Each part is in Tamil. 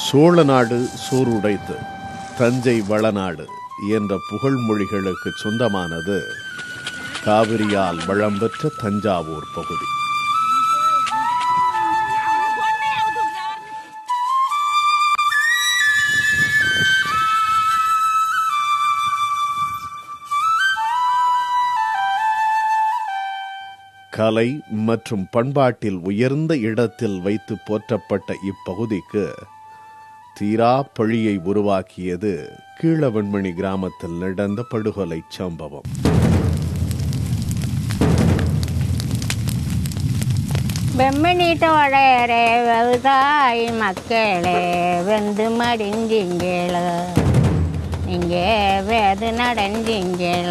சோழ நாடு சோறுடைத்து தஞ்சை வளநாடு என்ற புகழ்மொழிகளுக்கு சொந்தமானது காவிரியால் வளம் பெற்ற தஞ்சாவூர் பகுதி கலை மற்றும் பண்பாட்டில் உயர்ந்த இடத்தில் வைத்து போற்றப்பட்ட இப்பகுதிக்கு தீரா பழியை உருவாக்கியது கீழவெண்மணி கிராமத்தில் நடந்த படுகொலை சம்பவம் ಬೆಮ್ಮನೀಟೊಳೆಯರೆ ವ್ಯವಸಾಯಿ ಮಕ್ಕಳೇ வெந்து மடிஞ்சிங்கள நீங்க வேது நடஞ்சிங்கள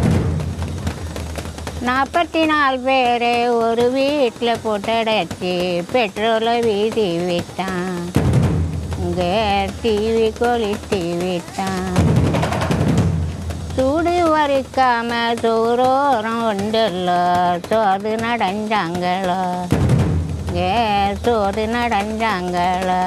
நாற்பத்தி நாலு பேரை ஒரு வீட்டில் போட்டடைச்சி பெட்ரோலை வீசி விட்டான் இங்கே டிவி கொளுத்தி விட்டான் சூடு வரிக்காம சோரோரம் உண்டுல்லோ சோறு நடஞ்சாங்களோ ஏ சோறு நடஞ்சாங்களோ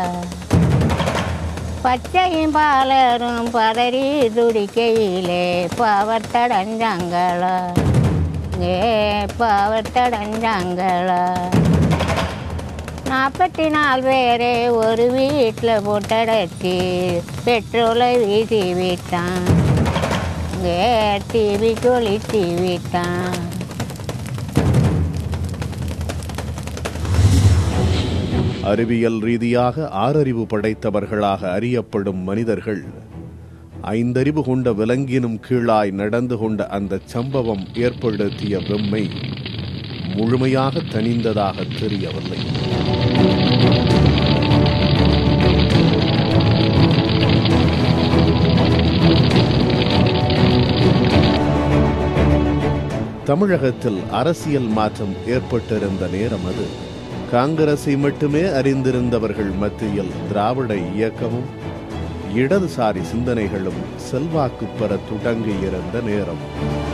பச்சையும் பாலரும் பதறி துடிக்கையிலே பாவத்தடைஞ்சாங்களோ ஏ பாவத்தடைஞ்சாங்களோ நாற்பத்தி நாலு பேரை ஒரு வீட்டில் போட்டடைச்சி பெட்ரோலை வீசி விட்டான் இங்கே டிவி கொளுத்தி விட்டான் அறிவியல் ரீதியாக ஆறறிவு படைத்தவர்களாக அறியப்படும் மனிதர்கள் ஐந்தறிவு கொண்ட விலங்கினும் கீழாய் நடந்து கொண்ட அந்த சம்பவம் ஏற்படுத்திய வெம்மை முழுமையாக தணிந்ததாக தெரியவில்லை தமிழகத்தில் அரசியல் மாற்றம் ஏற்பட்டிருந்த நேரம் அது காங்கிரஸை மட்டுமே அறிந்திருந்தவர்கள் மத்தியில் திராவிட இயக்கமும் இடதுசாரி சிந்தனைகளும் செல்வாக்கு பெற தொடங்கியிருந்த நேரம்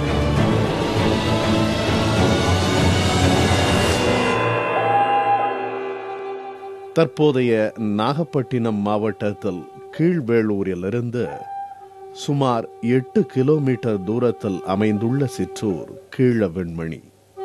தற்போதைய நாகப்பட்டினம் மாவட்டத்தில் கீழ்வேளூரிலிருந்து சுமார் எட்டு கிலோமீட்டர் தூரத்தில் அமைந்துள்ள சிற்றூர் கீழவெண்மணி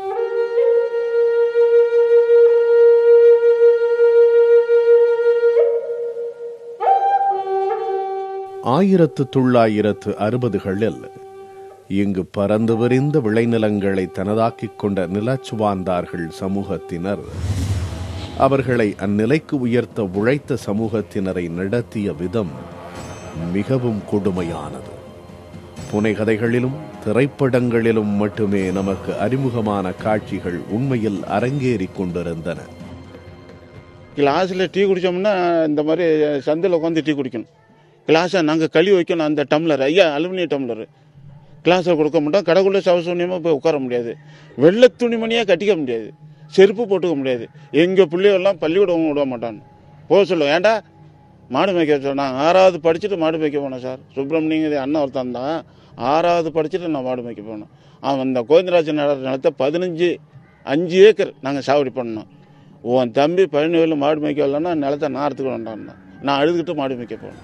ஆயிரத்து தொள்ளாயிரத்து அறுபதுகளில் இங்கு பறந்து விரிந்த விளைநிலங்களை தனதாக்கிக் கொண்ட நிலச்சுவாந்தார்கள் சமூகத்தினர் அவர்களை அந்நிலைக்கு உயர்த்த உழைத்த சமூகத்தினரை நடத்திய விதம் மிகவும் கொடுமையானது புனைகதைகளிலும் திரைப்படங்களிலும் மட்டுமே நமக்கு அறிமுகமான காட்சிகள் உண்மையில் அரங்கேறிக் கொண்டிருந்தன கிளாஸில் டீ குடித்தோம்னா இந்த மாதிரி சந்தில் உட்காந்து டீ குடிக்கணும் கிளாஸை நாங்கள் கழுவி வைக்கணும் அந்த டம்ளர் ஐயா அலுமினிய டம்ளர் கிளாஸில் கொடுக்க மாட்டோம் கடைக்குள்ளே சவசூன்யமாக போய் உட்கார முடியாது வெள்ளை துணிமணியாக கட்டிக்க முடியாது செருப்பு போட்டுக்க முடியாது எங்கள் பிள்ளைகள்லாம் பள்ளிக்கூடம் விட மாட்டான் போக சொல்லுவோம் ஏன்டா மாடு மேய்க்க சொன்னான் ஆறாவது படிச்சுட்டு மாடு மேய்க்க போனேன் சார் சுப்பிரமணியங்கிற அண்ணன் ஒருத்தன் தான் ஆறாவது படிச்சுட்டு நான் மாடு மேய்க்க போனேன் அவன் இந்த கோவிந்தராஜன் நிலத்தை பதினஞ்சு அஞ்சு ஏக்கர் நாங்கள் சாவடி பண்ணோம் உன் தம்பி பதினேழு மாடு மேய்க்க வரலன்னா நிலத்தை நாரத்துக்கு வேண்டான்னா நான் அழுதுகிட்டு மாடு மேய்க்க போனேன்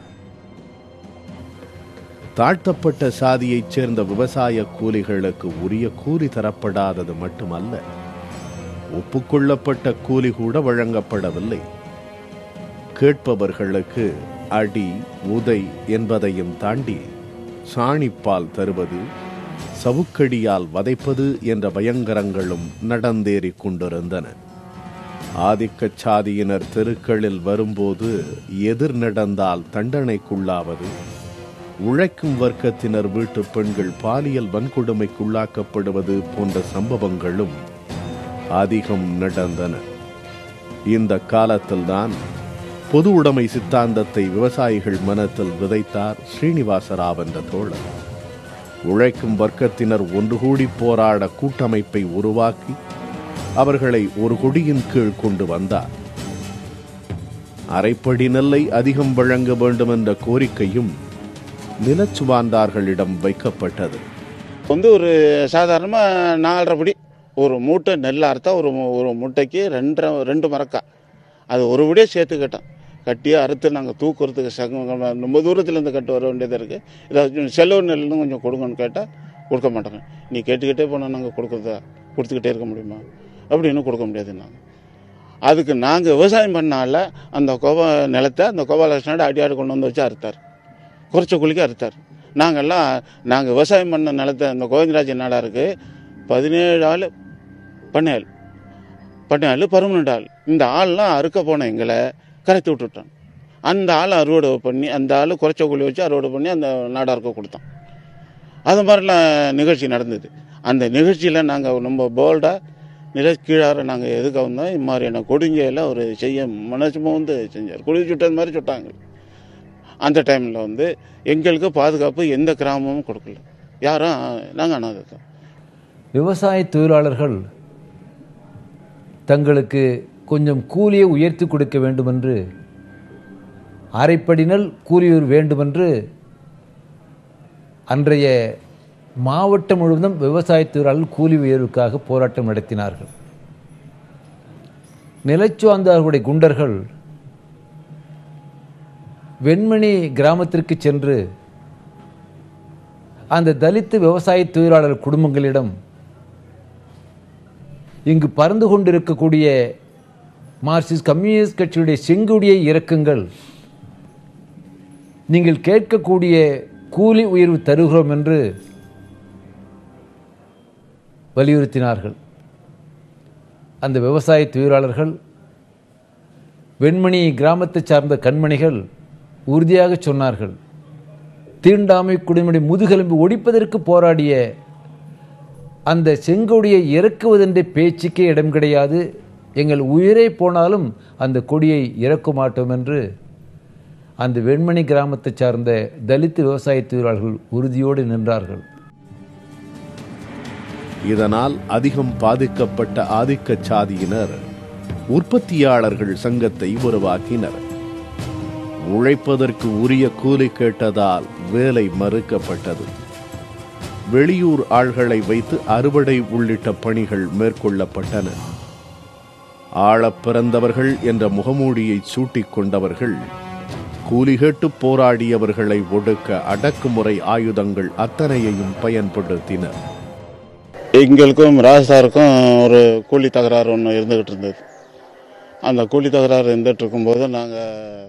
தாழ்த்தப்பட்ட சாதியைச் சேர்ந்த விவசாய கூலிகளுக்கு உரிய கூலி தரப்படாதது மட்டுமல்ல ஒப்புக்கொள்ளப்பட்ட கூலி கூட வழங்கப்படவில்லை கேட்பவர்களுக்கு அடி உதை என்பதையும் தாண்டி சாணிப்பால் தருவது சவுக்கடியால் வதைப்பது என்ற பயங்கரங்களும் நடந்தேறிக் கொண்டிருந்தன ஆதிக்கச் சாதியினர் தெருக்களில் வரும்போது எதிர் நடந்தால் தண்டனைக்குள்ளாவது உழைக்கும் வர்க்கத்தினர் வீட்டு பெண்கள் பாலியல் வன்கொடுமைக்குள்ளாக்கப்படுவது போன்ற சம்பவங்களும் அதிகம் நடந்தன இந்த காலத்தில்தான் பொது உடைமை சித்தாந்தத்தை விவசாயிகள் மனத்தில் விதைத்தார் ஸ்ரீனிவாசராவ் என்ற தோழர் உழைக்கும் வர்க்கத்தினர் ஒன்று கூடி போராட கூட்டமைப்பை உருவாக்கி அவர்களை ஒரு கொடியின் கீழ் கொண்டு வந்தார் அரைப்படி நெல்லை அதிகம் வழங்க வேண்டும் என்ற கோரிக்கையும் நிலச்சுவார்ந்தார்களிடம் வைக்கப்பட்டது வந்து ஒரு சாதாரணமாக நாலரை படி ஒரு மூட்டை நெல் அறுத்தா ஒரு மூ- ஒரு மூட்டைக்கு ரெண்டரை ரெண்டு மரக்கா அது ஒரு படியே சேர்த்துக்கிட்டோம் கட்டி அறுத்து நாங்கள் தூக்குறதுக்கு சங்கம் ரொம்ப தூரத்தில் இருந்து கட்டு வர வேண்டியதாக இருக்குது ஏதாச்சும் செலவு நெல்லுன்னு கொஞ்சம் கொடுங்கன்னு கேட்டால் கொடுக்க மாட்டாங்க நீ கேட்டுக்கிட்டே போனால் நாங்கள் கொடுக்குறதா கொடுத்துக்கிட்டே இருக்க முடியுமா அப்படின்னு கொடுக்க முடியாது நாங்கள் அதுக்கு நாங்கள் விவசாயம் பண்ணால அந்த கோபா நிலத்தை அந்த கோபாலகிருஷ்ணோட அடியாடு கொண்டு வந்து வச்சு அறுத்தார் குறைச்ச கூலிக்கு அறுத்தார் நாங்கள்லாம் நாங்கள் விவசாயம் பண்ண நிலத்தை அந்த கோவிந்தராஜ் நாடாருக்கு பதினேழு ஆள் பண்ணையாள் பண்ணையாள் பர்மனண்ட் ஆள் இந்த ஆள்லாம் அறுக்க போன எங்களை கரைத்து விட்டுட்டான் அந்த ஆள் அறுவடை பண்ணி அந்த ஆள் குறைச்ச கூலி வச்சு அறுவடை பண்ணி அந்த நாடாருக்கு கொடுத்தான் அது மாதிரிலாம் நிகழ்ச்சி நடந்தது அந்த நிகழ்ச்சியில் நாங்கள் ரொம்ப போல்டாக நில கீழார நாங்கள் எதுக்கு வந்தோம் இது மாதிரியான கொடுங்கையில் ஒரு செய்ய மனசுமா வந்து செஞ்சார் குழி சுட்டது மாதிரி சுட்டாங்க அந்த டைமில் வந்து எங்களுக்கு பாதுகாப்பு எந்த கிராமமும் கொடுக்கல யாரும் நாங்கள் அனாதை தான் விவசாய தொழிலாளர்கள் தங்களுக்கு கொஞ்சம் கூலியை உயர்த்தி கொடுக்க வேண்டுமென்று அரைப்படினல் கூலியூர் வேண்டுமென்று அன்றைய மாவட்டம் முழுவதும் விவசாய தொழிலாளர்கள் கூலி உயர்வுக்காக போராட்டம் நடத்தினார்கள் நிலச்சுவாந்தார்களுடைய குண்டர்கள் வெண்மணி கிராமத்திற்கு சென்று அந்த தலித்து விவசாய தொழிலாளர் குடும்பங்களிடம் இங்கு பறந்து கொண்டிருக்கக்கூடிய மார்க்சிஸ்ட் கம்யூனிஸ்ட் கட்சியுடைய செங்குடியை இறக்குங்கள் நீங்கள் கேட்கக்கூடிய கூலி உயர்வு தருகிறோம் என்று வலியுறுத்தினார்கள் அந்த விவசாய தொழிலாளர்கள் வெண்மணி கிராமத்தைச் சார்ந்த கண்மணிகள் உறுதியாக சொன்னார்கள் தீண்டாமை குடிமுறை முதுகெலும்பு ஒடிப்பதற்கு போராடிய அந்த செங்கொடியை இறக்குவதென்ற பேச்சுக்கே இடம் கிடையாது எங்கள் உயிரே போனாலும் அந்த கொடியை இறக்க மாட்டோம் என்று அந்த வெண்மணி கிராமத்தைச் சார்ந்த தலித் விவசாய தொழிலாளர்கள் உறுதியோடு நின்றார்கள் இதனால் அதிகம் பாதிக்கப்பட்ட ஆதிக்க சாதியினர் உற்பத்தியாளர்கள் சங்கத்தை உருவாக்கினர் உழைப்பதற்கு உரிய கூலி கேட்டதால் வேலை மறுக்கப்பட்டது வெளியூர் ஆள்களை வைத்து அறுவடை உள்ளிட்ட பணிகள் மேற்கொள்ளப்பட்டன ஆளப் பிறந்தவர்கள் என்ற முகமூடியை சூட்டிக் கொண்டவர்கள் கூலி கேட்டு போராடியவர்களை ஒடுக்க அடக்குமுறை ஆயுதங்கள் அத்தனையையும் பயன்படுத்தினர் எங்களுக்கும் ராஜாருக்கும் ஒரு கூலி தகராறு ஒன்று இருந்துக்கிட்டு இருந்தது அந்த கூலி தகராறு இருந்துகிட்டு இருக்கும்போது நாங்கள்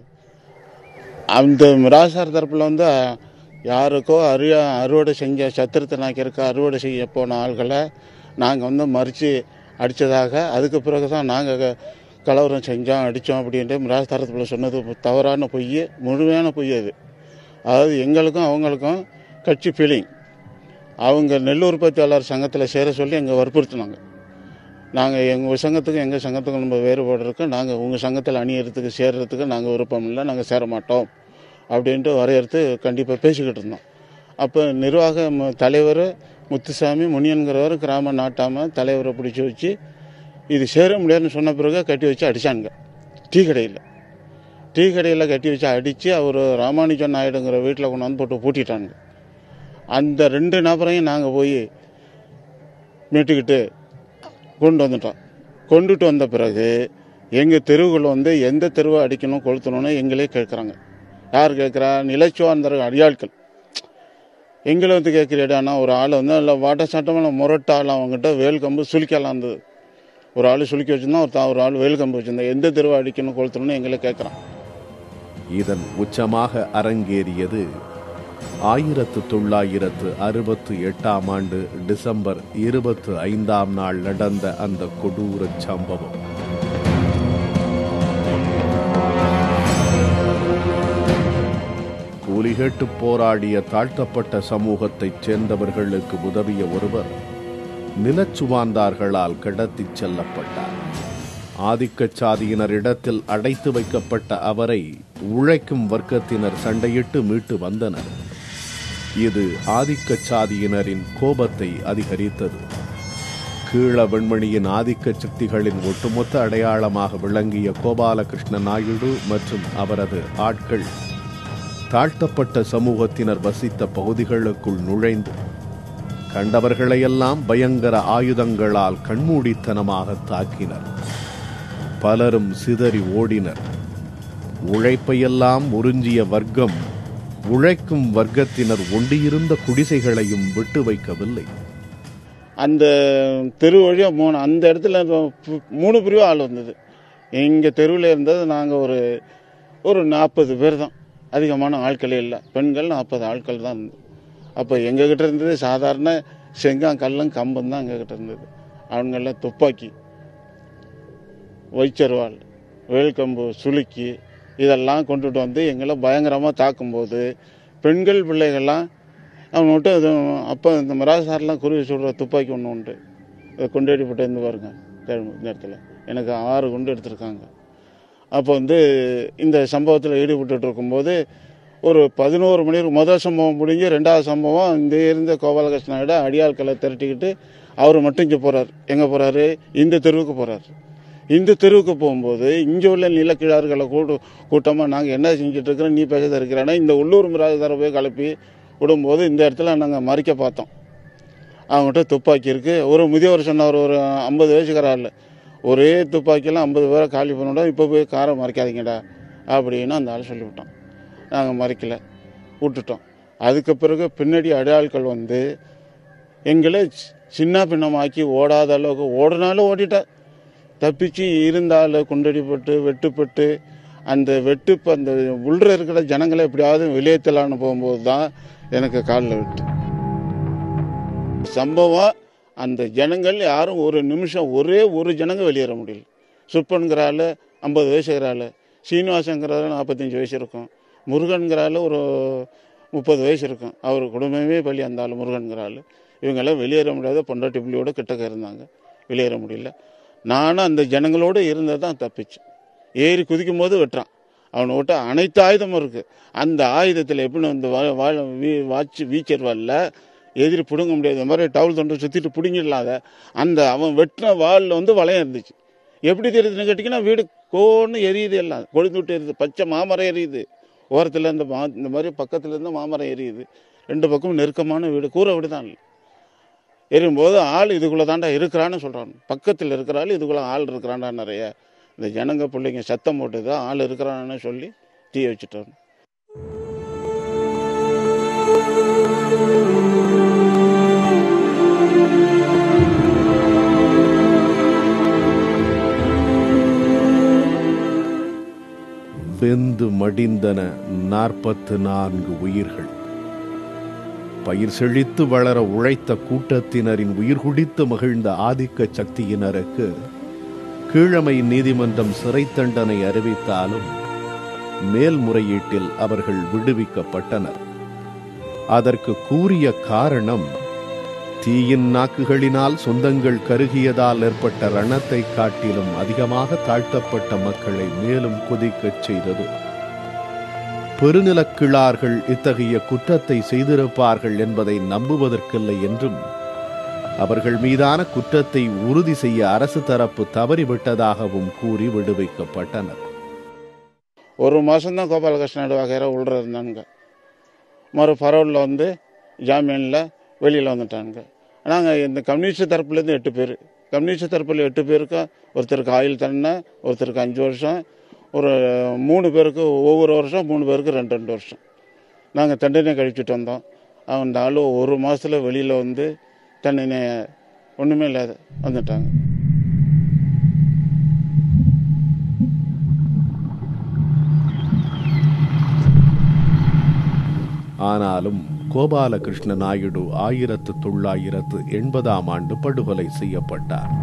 அந்த ராஜார் தரப்பில் வந்து யாருக்கோ அரிய அறுவடை செஞ்ச சத்திரத்தை நாக்கிருக்க அறுவடை செய்ய போன ஆள்களை நாங்கள் வந்து மறித்து அடித்ததாக அதுக்கு பிறகு தான் நாங்கள் கலவரம் செஞ்சோம் அடித்தோம் அப்படின்ட்டு மிராஸ் தரத்தில் சொன்னது தவறான பொய் முழுமையான பொய் அது அதாவது எங்களுக்கும் அவங்களுக்கும் கட்சி ஃபீலிங் அவங்க நெல் உற்பத்தியாளர் சங்கத்தில் சேர சொல்லி எங்களை வற்புறுத்தினாங்க நாங்கள் எங்கள் சங்கத்துக்கும் எங்கள் சங்கத்துக்கும் நம்ம வேறுபாடு இருக்கு நாங்கள் உங்கள் சங்கத்தில் அணியறதுக்கு சேர்றதுக்கு நாங்கள் விருப்பம் இல்லை நாங்கள் சேர மாட்டோம் அப்படின்ட்டு வரையறுத்து கண்டிப்பாக பேசிக்கிட்டு இருந்தோம் அப்போ நிர்வாக ம- தலைவர் முத்துசாமி முனியன்கிறவர் கிராம நாட்டாமல் தலைவரை பிடிச்சி வச்சு இது சேர முடியாதுன்னு சொன்ன பிறகு கட்டி வச்சு அடிச்சானுங்க டீ கடையில் டீ கடையில் கட்டி வச்சு அடித்து அவர் ராமானுஜன் நாயுடுங்கிற வீட்டில் கொண்டு வந்து போட்டு பூட்டிட்டானுங்க அந்த ரெண்டு நபரையும் நாங்கள் போய் மீட்டுக்கிட்டு கொண்டு வந்துட்டோம் கொண்டுட்டு வந்த பிறகு எங்கள் தெருவுகள் வந்து எந்த தெருவை அடிக்கணும் கொளுத்தணும்னு எங்களே கேட்குறாங்க யார் கேட்குறா நிலச்சுவார்ந்த அடியாட்கள் எங்களை வந்து கேட்குறியடானா ஒரு ஆள் வந்து இல்லை வாட்ட சாட்டமான முரட்ட ஆள் அவங்ககிட்ட வேல் கம்பு சுளிக்கலாம் இருந்தது ஒரு ஆள் சுளுக்கி வச்சுருந்தா ஒரு தா- ஒரு ஆள் வேல் கம்பு வச்சுருந்தா எந்த தெருவை அடிக்கணும் கொளுத்தணும்னு எங்களை கேட்குறான் இதன் உச்சமாக அரங்கேறியது ஆயிரத்து தொள்ளாயிரத்து அறுபத்து எட்டாம் ஆண்டு டிசம்பர் இருபத்து ஐந்தாம் நாள் நடந்த அந்த கொடூர சம்பவம் கூலி கேட்டு போராடிய தாழ்த்தப்பட்ட சமூகத்தைச் சேர்ந்தவர்களுக்கு உதவிய ஒருவர் நிலச்சுவார்ந்தார்களால் கடத்திச் செல்லப்பட்டார் ஆதிக்கச் சாதியினரிடத்தில் அடைத்து வைக்கப்பட்ட அவரை உழைக்கும் வர்க்கத்தினர் சண்டையிட்டு மீட்டு வந்தனர் இது ஆதிக்கச் சாதியினரின் கோபத்தை அதிகரித்தது கீழ வெண்மணியின் ஆதிக்க சக்திகளின் ஒட்டுமொத்த அடையாளமாக விளங்கிய கோபாலகிருஷ்ண நாயுடு மற்றும் அவரது ஆட்கள் தாழ்த்தப்பட்ட சமூகத்தினர் வசித்த பகுதிகளுக்குள் நுழைந்து கண்டவர்களையெல்லாம் பயங்கர ஆயுதங்களால் கண்மூடித்தனமாக தாக்கினர் பலரும் சிதறி ஓடினர் உழைப்பையெல்லாம் உறிஞ்சிய வர்க்கம் உழைக்கும் வர்க்கத்தினர் ஒண்டியிருந்த குடிசைகளையும் விட்டு வைக்கவில்லை அந்த தெரு வழியாக மூணு அந்த இடத்துல பு- மூணு பிரிவு ஆள் வந்தது எங்கள் தெருவில் இருந்தது நாங்கள் ஒரு ஒரு நாற்பது பேர் தான் அதிகமான ஆட்களே இல்லை பெண்கள் நாற்பது ஆட்கள் தான் இருந்தது அப்போ எங்ககிட்ட இருந்தது சாதாரண செங்காம் கல்லும் கம்பம் தான் எங்ககிட்ட இருந்தது அவங்கெல்லாம் துப்பாக்கி வைச்சர்வாள் வேல்கம்பு சுளுக்கி இதெல்லாம் கொண்டுட்டு வந்து எங்களை பயங்கரமாக தாக்கும்போது பெண்கள் பிள்ளைகள்லாம் அவங்க மட்டும் இது அப்போ இந்த மிராசாரெலாம் குருவி சுடுற துப்பாக்கி ஒன்று உண்டு அதை கொண்டாடிப்பட்டு இருந்து பாருங்க தேர்வு நேரத்தில் எனக்கு ஆறு குண்டு எடுத்திருக்காங்க அப்போ வந்து இந்த சம்பவத்தில் ஈடுபட்டு இருக்கும்போது ஒரு பதினோரு மணி முதல் சம்பவம் முடிஞ்சு ரெண்டாவது சம்பவம் இந்த இருந்த கோபாலகிருஷ்ணாவிட அடியாட்களை திரட்டிக்கிட்டு அவர் மட்டும் இங்கே போகிறார் எங்கே போகிறாரு இந்த தெருவுக்கு போகிறார் இந்த தெருவுக்கு போகும்போது இங்கே உள்ள நிலக்கிழார்களை கூட்டு கூட்டமாக நாங்கள் என்ன செஞ்சுட்டு இருக்கிறோம் நீ பேச இருக்கிறானா இந்த உள்ளூர் மிராஜதாரை போய் கிளப்பி விடும்போது இந்த இடத்துல நாங்கள் மறிக்க பார்த்தோம் அவங்ககிட்ட துப்பாக்கி இருக்குது ஒரு முதியவர் சொன்னார் ஒரு ஐம்பது வயசுக்கார ஆள் ஒரே துப்பாக்கியெல்லாம் ஐம்பது பேரை காலி பண்ணிவிட்டோம் இப்போ போய் காரை மறைக்காதீங்கடா அப்படின்னு அந்த ஆள் சொல்லிவிட்டோம் நாங்கள் மறைக்கல விட்டுட்டோம் அதுக்கு பிறகு பின்னாடி அடையாள்கள் வந்து எங்களை சி- சின்ன பின்னமாக்கி ஓடாத அளவுக்கு ஓடினாலும் ஓடிட்டா தப்பிச்சு இருந்தால் குண்டடிப்பட்டு வெட்டுப்பட்டு அந்த வெட்டு அந்த உள்ள இருக்கிற ஜனங்களை எப்படியாவது வெளியேற்றலான்னு போகும்போது தான் எனக்கு காலில் விட்டு சம்பவம் அந்த ஜனங்கள் யாரும் ஒரு நிமிஷம் ஒரே ஒரு ஜனங்க வெளியேற முடியல சுப்பன்கிற ஆள் ஐம்பது வயசுங்கிற ஆள் சீனிவாசங்கிற ஆள் நாற்பத்தஞ்சு வயசு இருக்கும் முருகன்கிற ஆள் ஒரு முப்பது வயசு இருக்கும் அவர் குடும்பமே பள்ளி அந்த ஆள் முருகன்கிற ஆள் இவங்கெல்லாம் வெளியேற முடியாத பொண்டாட்டி புள்ளியோட கிட்டக்க இருந்தாங்க வெளியேற முடியல நானும் அந்த ஜனங்களோடு இருந்தது தான் தப்பிச்சு ஏறி குதிக்கும் போது வெட்டுறான் அவனை விட்ட அனைத்து ஆயுதமும் இருக்குது அந்த ஆயுதத்தில் எப்படி வந்து வா- வாழ வீ வாட்சி வீச்சர்வாலில் எதிரி பிடுங்க முடியாது இந்த மாதிரி டவுல் தொண்டை சுற்றிட்டு பிடுங்கிடலாம் அதை அந்த அவன் வெட்டின வாலில் வந்து வளையம் இருந்துச்சு எப்படி தெரியுதுன்னு கேட்டிங்கன்னா வீடு கோன்னு எரியுது எல்லாம் கொழுந்து விட்டு எரியுது பச்சை மாமரம் எரியுது ஓரத்தில் இந்த மா இந்த மாதிரி பக்கத்தில் இருந்து மாமரம் எரியுது ரெண்டு பக்கமும் நெருக்கமான வீடு கூரை வீடு தான் எரியும்போது ஆள் இதுக்குள்ளே தாண்டா இருக்கிறான்னு சொல்கிறான் பக்கத்தில் இருக்கிற ஆள் இதுக்குள்ளே ஆள் இருக்கிறான்டா நிறைய இந்த ஜனங்க பிள்ளைங்க சத்தம் போட்டு தான் ஆள் இருக்கிறான்னு சொல்லி தீ வச்சுட்டாரு வெந்து மடிந்தன நாற்பத்து நான்கு உயிர்கள் பயிர் செழித்து வளர உழைத்த கூட்டத்தினரின் உயிர் குடித்து மகிழ்ந்த ஆதிக்க சக்தியினருக்கு கீழமை நீதிமன்றம் சிறை தண்டனை அறிவித்தாலும் மேல்முறையீட்டில் அவர்கள் விடுவிக்கப்பட்டனர் அதற்கு கூறிய காரணம் தீயின் நாக்குகளினால் சொந்தங்கள் கருகியதால் ஏற்பட்ட ரணத்தை காட்டிலும் அதிகமாக தாழ்த்தப்பட்ட மக்களை மேலும் கொதிக்கச் செய்தது பெருநிலக்கிழார்கள் இத்தகைய குற்றத்தை செய்திருப்பார்கள் என்பதை நம்புவதற்கில்லை என்றும் அவர்கள் மீதான குற்றத்தை உறுதி செய்ய அரசு தரப்பு தவறிவிட்டதாகவும் கூறி விடுவிக்கப்பட்டனர் ஒரு மாதம்தான் கோபாலகிருஷ்ணன் வகையற உள்ள இருந்தானுங்க மறு பரோலில் வந்து ஜாமீனில் வெளியில் வந்துட்டானுங்க நாங்கள் இந்த கம்யூனிஸ்ட் தரப்புலேருந்து எட்டு பேர் கம்யூனிஸ்ட் தரப்பில் எட்டு பேருக்கு ஒருத்தருக்கு ஆயுள் தண்டனை ஒருத்தருக்கு அஞ்சு வருஷம் ஒரு மூணு பேருக்கு ஒவ்வொரு வருஷம் மூணு பேருக்கு ரெண்டு ரெண்டு வருஷம் நாங்கள் தண்டனை கழிச்சுட்டு வந்தோம் அந்த ஆள் ஒரு மாதத்தில் வெளியில் வந்து தண்டனை ஒன்றுமே இல்லாத வந்துட்டாங்க ஆனாலும் கோபாலகிருஷ்ண நாயுடு ஆயிரத்து தொள்ளாயிரத்து எண்பதாம் ஆண்டு படுகொலை செய்யப்பட்டார்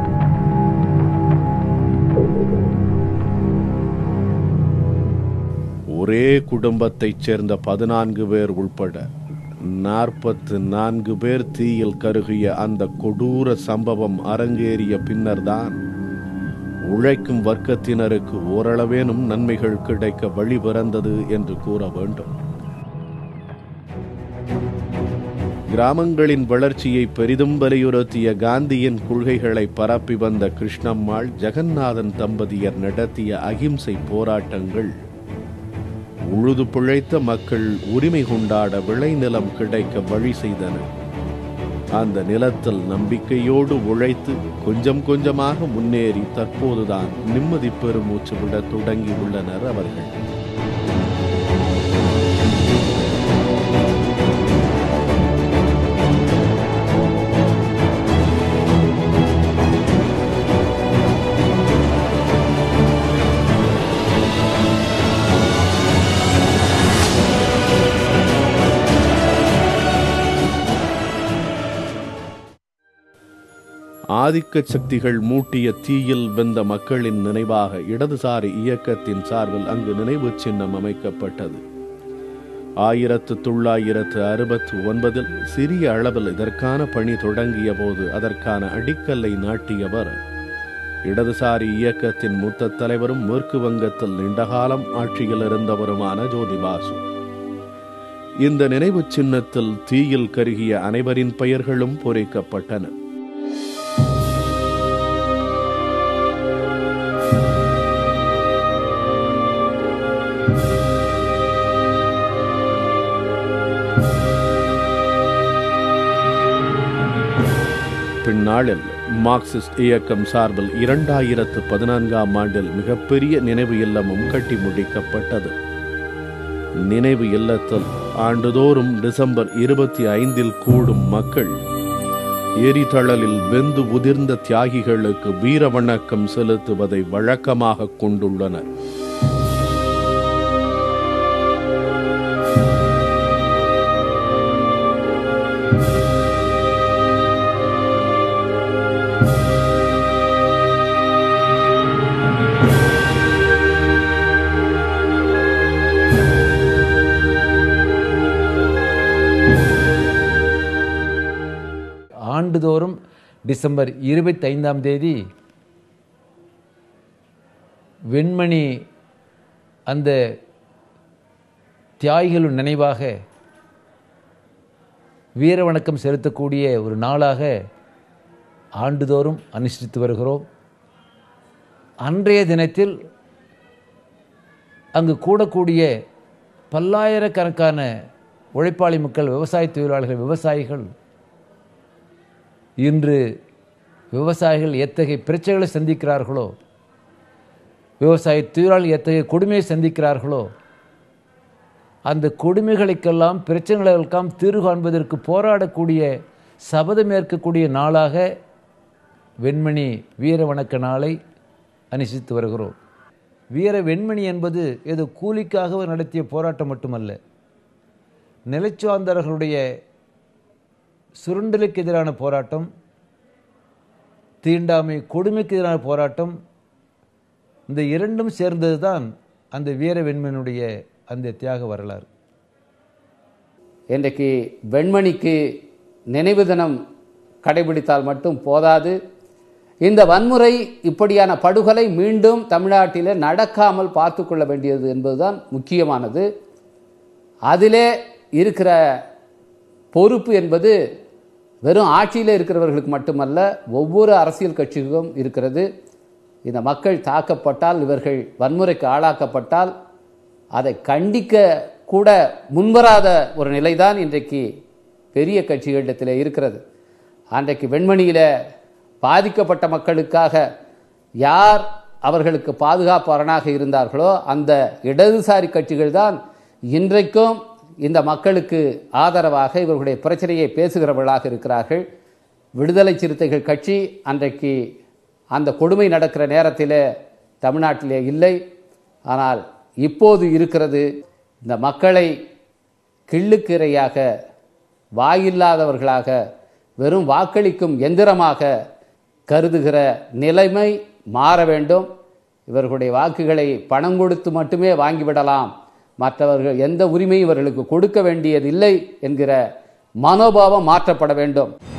ஒரே குடும்பத்தைச் சேர்ந்த பதினான்கு பேர் உள்பட நாற்பத்து நான்கு பேர் தீயில் கருகிய அந்த கொடூர சம்பவம் அரங்கேறிய பின்னர்தான் உழைக்கும் வர்க்கத்தினருக்கு ஓரளவேனும் நன்மைகள் கிடைக்க வழி பிறந்தது என்று கூற வேண்டும் கிராமங்களின் வளர்ச்சியை பெரிதும் வலியுறுத்திய காந்தியின் கொள்கைகளை பரப்பி வந்த கிருஷ்ணம்மாள் ஜெகநாதன் தம்பதியர் நடத்திய அகிம்சை போராட்டங்கள் உழுது பிழைத்த மக்கள் உரிமை கொண்டாட விளைநிலம் கிடைக்க வழி செய்தன அந்த நிலத்தில் நம்பிக்கையோடு உழைத்து கொஞ்சம் கொஞ்சமாக முன்னேறி தற்போதுதான் நிம்மதி பெருமூச்சு விடத் தொடங்கியுள்ளனர் அவர்கள் ஆதிக்க சக்திகள் மூட்டிய தீயில் வெந்த மக்களின் நினைவாக இடதுசாரி இயக்கத்தின் சார்பில் அங்கு நினைவு சின்னம் அமைக்கப்பட்டது ஆயிரத்து தொள்ளாயிரத்து அறுபத்து ஒன்பதில் சிறிய அளவில் இதற்கான பணி தொடங்கிய போது அதற்கான அடிக்கல்லை நாட்டியவர் இடதுசாரி இயக்கத்தின் மூத்த தலைவரும் மேற்கு வங்கத்தில் நீண்டகாலம் ஆட்சியில் இருந்தவருமான ஜோதிபாசு இந்த நினைவு சின்னத்தில் தீயில் கருகிய அனைவரின் பெயர்களும் பொறிக்கப்பட்டன பின்னாளில் மார்க்சிஸ்ட் இயக்கம் சார்பில் இரண்டாயிரத்து பதினான்காம் ஆண்டில் மிகப்பெரிய நினைவு இல்லமும் கட்டி முடிக்கப்பட்டது நினைவு இல்லத்தில் ஆண்டுதோறும் டிசம்பர் இருபத்தி ஐந்தில் கூடும் மக்கள் எரிதழலில் வெந்து உதிர்ந்த தியாகிகளுக்கு வீர வணக்கம் செலுத்துவதை வழக்கமாக கொண்டுள்ளனர் ஆண்டுதோறும் டிசம்பர் இருபத்தைந்தாம் தேதி வெண்மணி அந்த தியாகிகளின் நினைவாக வீர வணக்கம் செலுத்தக்கூடிய ஒரு நாளாக ஆண்டுதோறும் அனுஷ்டித்து வருகிறோம் அன்றைய தினத்தில் அங்கு கூடக்கூடிய பல்லாயிரக்கணக்கான உழைப்பாளி மக்கள் விவசாய தொழிலாளர்கள் விவசாயிகள் இன்று விவசாயிகள் எத்தகைய பிரச்சனைகளை சந்திக்கிறார்களோ விவசாய தொழிலாளர்கள் எத்தகைய கொடுமையை சந்திக்கிறார்களோ அந்த கொடுமைகளுக்கெல்லாம் பிரச்சனைகளுக்கெல்லாம் தீர்வு காண்பதற்கு போராடக்கூடிய சபதம் ஏற்கக்கூடிய நாளாக வெண்மணி வீர வணக்க நாளை அனுசித்து வருகிறோம் வீர வெண்மணி என்பது ஏதோ கூலிக்காக நடத்திய போராட்டம் மட்டுமல்ல நிலச்சுவாந்தர்களுடைய சுருண்டலுக்கு எதிரான போராட்டம் தீண்டாமை கொடுமைக்கு எதிரான போராட்டம் இந்த இரண்டும் சேர்ந்தது தான் அந்த வீர வெண்மனுடைய அந்த தியாக வரலாறு இன்றைக்கு வெண்மணிக்கு நினைவு தினம் கடைபிடித்தால் மட்டும் போதாது இந்த வன்முறை இப்படியான படுகொலை மீண்டும் தமிழ்நாட்டில் நடக்காமல் பார்த்து கொள்ள வேண்டியது என்பதுதான் முக்கியமானது அதிலே இருக்கிற பொறுப்பு என்பது வெறும் ஆட்சியில் இருக்கிறவர்களுக்கு மட்டுமல்ல ஒவ்வொரு அரசியல் கட்சிக்கும் இருக்கிறது இந்த மக்கள் தாக்கப்பட்டால் இவர்கள் வன்முறைக்கு ஆளாக்கப்பட்டால் அதை கண்டிக்க கூட முன்வராத ஒரு நிலைதான் இன்றைக்கு பெரிய கட்சிகளிடத்தில் இருக்கிறது அன்றைக்கு வெண்மணியில் பாதிக்கப்பட்ட மக்களுக்காக யார் அவர்களுக்கு பாதுகாப்பாளனாக இருந்தார்களோ அந்த இடதுசாரி கட்சிகள் தான் இன்றைக்கும் இந்த மக்களுக்கு ஆதரவாக இவர்களுடைய பிரச்சனையை பேசுகிறவர்களாக இருக்கிறார்கள் விடுதலை சிறுத்தைகள் கட்சி அன்றைக்கு அந்த கொடுமை நடக்கிற நேரத்தில் தமிழ்நாட்டிலே இல்லை ஆனால் இப்போது இருக்கிறது இந்த மக்களை கிள்ளுக்கிரையாக வாயில்லாதவர்களாக வெறும் வாக்களிக்கும் எந்திரமாக கருதுகிற நிலைமை மாற வேண்டும் இவர்களுடைய வாக்குகளை பணம் கொடுத்து மட்டுமே வாங்கிவிடலாம் மற்றவர்கள் எந்த உரிமையும் இவர்களுக்கு கொடுக்க வேண்டியதில்லை என்கிற மனோபாவம் மாற்றப்பட வேண்டும்